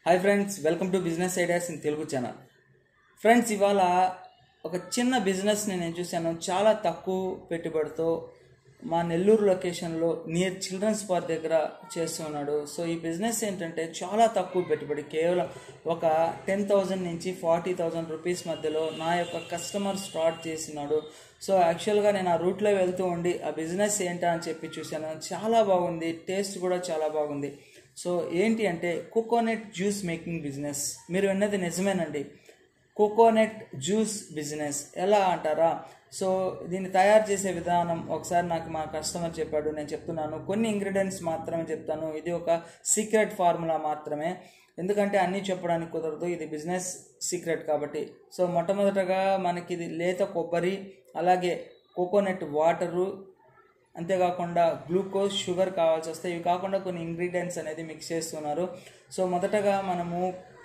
hi friends welcome to business ideas in Telugu channel friends ఇవాళ ఒక చిన్న బిజినెస్ని నేను చూశాను చాలా తక్కువ పెట్టుబడితో మా నెల్లూరు లొకేషన్లో నియర్ చిల్డ్రన్స్ పార్క్ దగ్గర చేస్తున్నాడు సో ఈ బిజినెస్ ఏంటంటే చాలా తక్కువ పెట్టుబడి కేవలం ఒక టెన్ థౌజండ్ నుంచి ఫార్టీ థౌజండ్ రూపీస్ మధ్యలో నా యొక్క కస్టమర్ స్టార్ట్ చేసినాడు సో యాక్చువల్గా నేను ఆ రూట్లో వెళ్తూ ఉండి ఆ బిజినెస్ ఏంటా అని చెప్పి చూశాను చాలా బాగుంది టేస్ట్ కూడా చాలా బాగుంది సో ఏంటి అంటే కోకోనట్ జ్యూస్ మేకింగ్ బిజినెస్ మీరు విన్నది నిజమేనండి కోకోనట్ జ్యూస్ బిజినెస్ ఎలా అంటారా సో దీన్ని తయారు చేసే విధానం ఒకసారి నాకు మా కస్టమర్ చెప్పాడు నేను చెప్తున్నాను కొన్ని ఇంగ్రీడియంట్స్ మాత్రమే చెప్తాను ఇది ఒక సీక్రెట్ ఫార్ములా మాత్రమే ఎందుకంటే అన్నీ చెప్పడానికి కుదరదు ఇది బిజినెస్ సీక్రెట్ కాబట్టి సో మొట్టమొదటగా మనకి ఇది లేత కొబ్బరి అలాగే కోకోనట్ వాటరు అంతేకాకుండా గ్లూకోజ్ షుగర్ కావాల్సి వస్తాయి ఇవి కాకుండా కొన్ని ఇంగ్రీడియంట్స్ అనేది మిక్స్ చేస్తున్నారు సో మొదటగా మనము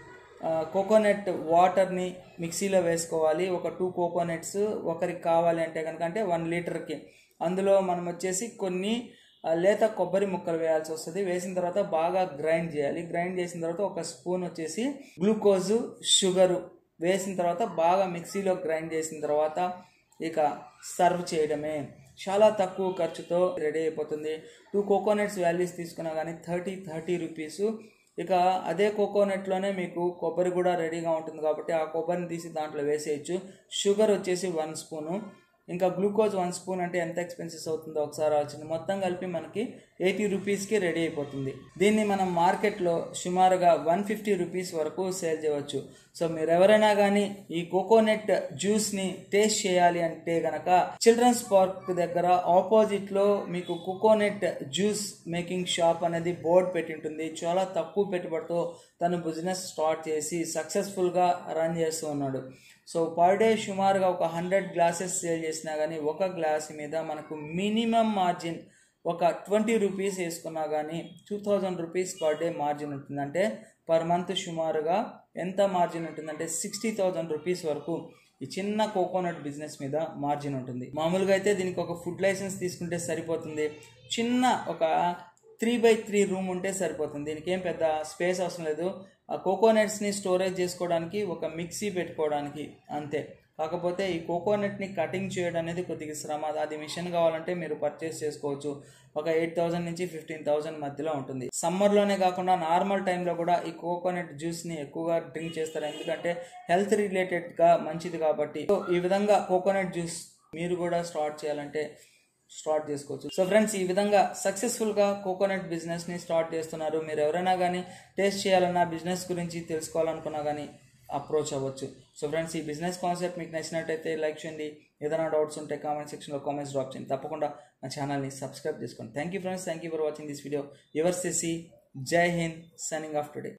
ఆ, కోకోనట్ వాటర్ని మిక్సీలో వేసుకోవాలి ఒక టూ కోకోనట్స్ ఒకరికి కావాలి అంటే కనుక అంటే వన్ లీటర్కి అందులో మనం వచ్చేసి కొన్ని ఆ, లేత కొబ్బరి ముక్కలు వేయాల్సి వస్తుంది వేసిన తర్వాత బాగా గ్రైండ్ చేయాలి గ్రైండ్ చేసిన తర్వాత ఒక స్పూన్ వచ్చేసి గ్లూకోజు షుగరు వేసిన తర్వాత బాగా మిక్సీలో గ్రైండ్ చేసిన తర్వాత ఇక సర్వ్ చేయడమే చాలా తక్కువ ఖర్చుతో రెడీ అయిపోతుంది టూ కోకోనట్స్ వాల్యూస్ తీసుకున్నా కానీ థర్టీ థర్టీ రూపీస్ ఇక అదే కోకోనట్లోనే మీకు కొబ్బరి కూడా రెడీగా ఉంటుంది కాబట్టి ఆ కొబ్బరిని తీసి దాంట్లో వేసేయచ్చు షుగర్ వచ్చేసి వన్ స్పూను ఇంకా గ్లూకోజ్ వన్ స్పూన్ అంటే ఎంత ఎక్స్పెన్సెస్ అవుతుందో ఒకసారి ఆలోచన మొత్తం కలిపి మనకి ఎయిటీ రూపీస్కి రెడీ అయిపోతుంది దీన్ని మనం మార్కెట్లో సుమారుగా వన్ ఫిఫ్టీ రూపీస్ వరకు సేల్ చేయవచ్చు సో మీరు ఎవరైనా కానీ ఈ కోకోనట్ జ్యూస్ని టేస్ట్ చేయాలి అంటే గనక చిల్డ్రన్స్ పార్క్ దగ్గర ఆపోజిట్లో మీకు కోకోనట్ జ్యూస్ మేకింగ్ షాప్ అనేది బోర్డు పెట్టి ఉంటుంది చాలా తక్కువ పెట్టుబడితో తను బిజినెస్ స్టార్ట్ చేసి సక్సెస్ఫుల్గా రన్ చేస్తూ ఉన్నాడు సో పర్ డే సుమారుగా ఒక హండ్రెడ్ గ్లాసెస్ సేల్ చేసినా కానీ ఒక గ్లాస్ మీద మనకు మినిమం మార్జిన్ ఒక ట్వంటీ రూపీస్ వేసుకున్నా కానీ two thousand rupees per day margin ఉంటుంది అంటే పర్ మంత్ సుమారుగా ఎంత మార్జిన్ ఉంటుందంటే సిక్స్టీ థౌజండ్ రూపీస్ వరకు ఈ చిన్న కోకోనట్ బిజినెస్ మీద మార్జిన్ ఉంటుంది మామూలుగా అయితే దీనికి ఒక ఫుడ్ లైసెన్స్ తీసుకుంటే సరిపోతుంది చిన్న ఒక త్రీ బై త్రీ రూమ్ ఉంటే సరిపోతుంది దీనికి ఏం పెద్ద స్పేస్ అవసరం లేదు ఆ కోకోనట్స్ని స్టోరేజ్ చేసుకోవడానికి ఒక మిక్సీ పెట్టుకోవడానికి అంతే కాకపోతే ఈ కోకోనట్ని కటింగ్ చేయడం అనేది కొద్దిగా శ్రమ అది మిషన్ కావాలంటే మీరు పర్చేస్ చేసుకోవచ్చు ఒక ఎయిట్ థౌజండ్ నుంచి ఫిఫ్టీన్ థౌజండ్ మధ్యలో ఉంటుంది సమ్మర్లోనే కాకుండా నార్మల్ టైంలో కూడా ఈ కోకోనట్ జ్యూస్ని ఎక్కువగా డ్రింక్ చేస్తారు ఎందుకంటే హెల్త్ రిలేటెడ్గా మంచిది కాబట్టి సో ఈ విధంగా కోకోనట్ జ్యూస్ మీరు కూడా స్టార్ట్ చేయాలంటే స్టార్ట్ చేసుకోవచ్చు సో ఫ్రెండ్స్ ఈ విధంగా సక్సెస్ఫుల్గా కోకోనట్ బిజినెస్ని స్టార్ట్ చేస్తున్నారు మీరు ఎవరైనా కానీ టేస్ట్ చేయాలన్నా బిజినెస్ గురించి తెలుసుకోవాలనుకున్నా కానీ అప్రోచ్ అవ్వచ్చు సో ఫ్రెండ్స్ ఈ బిజినెస్ కాన్సెప్ట్ మీకు నచ్చినట్టయితే లైక్ చేయండి ఏదైనా డౌట్స్ ఉంటే కామెంట్ సెక్షన్లో కామెంట్స్ డ్రాప్ చేయండి తప్పకుండా నా ఛానల్ని సబ్స్క్రైబ్ చేసుకోండి thank you friends thank you for watching this video your సెసి జై హింద్ సైనింగ్ ఆఫ్ టుడే